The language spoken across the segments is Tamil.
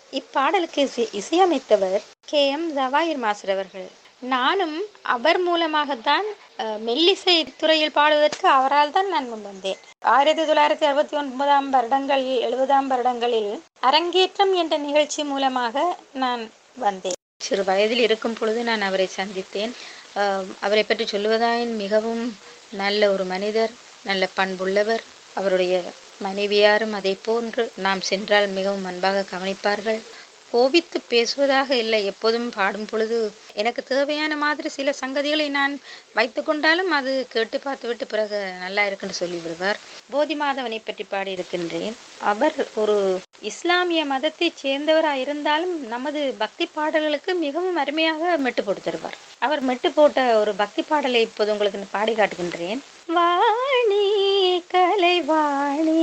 இப்பாடலுக்கு இசை இசையமைத்தவர் கே எம் ஜவாயிர் மாஸ்டர் அவர்கள் நானும் அவர் மூலமாகத்தான் அஹ், மெல்லிசை துறையில் பாடுவதற்கு அவரால் தான் நான் முன் வந்தேன் ஆயிரத்தி தொள்ளாயிரத்தி அறுபத்தி ஒன்பதாம் வருடங்களில் எழுபதாம் வருடங்களில் அரங்கேற்றம் என்ற நிகழ்ச்சி மூலமாக நான் வந்தேன் சிறு வயதில் இருக்கும் பொழுது நான் அவரை சந்தித்தேன் அஹ், அவரை பற்றி சொல்லுவதாயின் மிகவும் நல்ல ஒரு மனிதர் நல்ல பண்புள்ளவர் அவருடைய மனைவியாரும் அதை போன்று நாம் சென்றால் மிகவும் அன்பாக கவனிப்பார்கள் கோபித்து பேசுவதாக இல்லை எப்போதும் பாடும் பொழுது எனக்கு தேவையான மாதிரி சில சங்கதிகளை நான் வைத்து கொண்டாலும் அது கேட்டு பார்த்துவிட்டு பிறகு நல்லா இருக்குன்னு சொல்லி விடுவார் போதி மாதவனை பற்றி பாடியிருக்கின்றேன் அவர் ஒரு இஸ்லாமிய மதத்தைச் சேர்ந்தவராக இருந்தாலும் நமது பக்தி பாடல்களுக்கு மிகவும் அருமையாக மெட்டு போட்டு தருவார் அவர் மெட்டு போட்ட ஒரு பக்தி பாடலை இப்போது உங்களுக்கு நான் பாடி காட்டுகின்றேன் வாணி கலைவாணி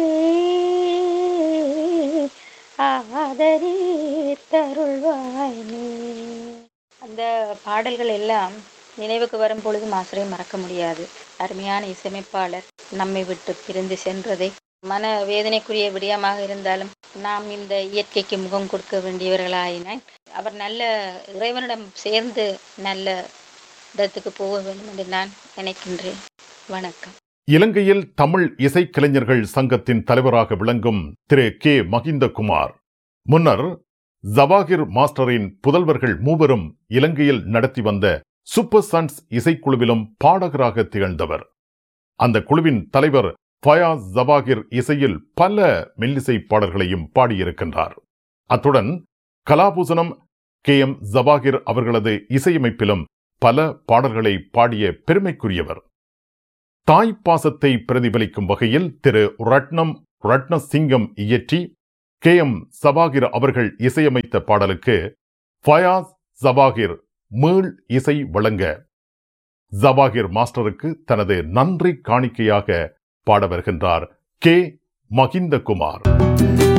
ஆதரி தருள்வாய் நீ அந்த பாடல்கள் எல்லாம் நினைவுக்கு வரும் பொழுது மாசரை மறக்க முடியாது அருமையான இசையமைப்பாளர் நம்மை விட்டு பிரிந்து சென்றதை மன வேதனைக்குரிய விடயமாக இருந்தாலும் நாம் இந்த இயற்கைக்கு முகம் கொடுக்க வேண்டியவர்களாயினால் அவர் நல்ல இறைவனிடம் சேர்ந்து நல்ல இடத்துக்கு போக வேண்டும் என்று நான் நினைக்கின்றேன் வணக்கம் இலங்கையில் தமிழ் இசைக்கலைஞர்கள் சங்கத்தின் தலைவராக விளங்கும் திரு கே மகிந்தகுமார் முன்னர் ஜவாகிர் மாஸ்டரின் புதல்வர்கள் மூவரும் இலங்கையில் நடத்தி வந்த சூப்பர் சன்ஸ் இசைக்குழுவிலும் பாடகராக திகழ்ந்தவர் அந்த குழுவின் தலைவர் ஃபயாஸ் ஜவாகிர் இசையில் பல மெல்லிசை பாடல்களையும் பாடியிருக்கின்றார் அத்துடன் கலாபூசணம் கே எம் ஜவாகிர் அவர்களது இசையமைப்பிலும் பல பாடல்களை பாடிய பெருமைக்குரியவர் தாய் பாசத்தை பிரதிபலிக்கும் வகையில் திரு ரட்னம் ரட்னசிங்கம் இயற்றி கே எம் சபாகிர் அவர்கள் இசையமைத்த பாடலுக்கு ஃபயாஸ் ஜபாகிர் மீள் இசை வழங்க ஜபாகிர் மாஸ்டருக்கு தனது நன்றி காணிக்கையாக பாட வருகின்றார் கே மகிந்தகுமார்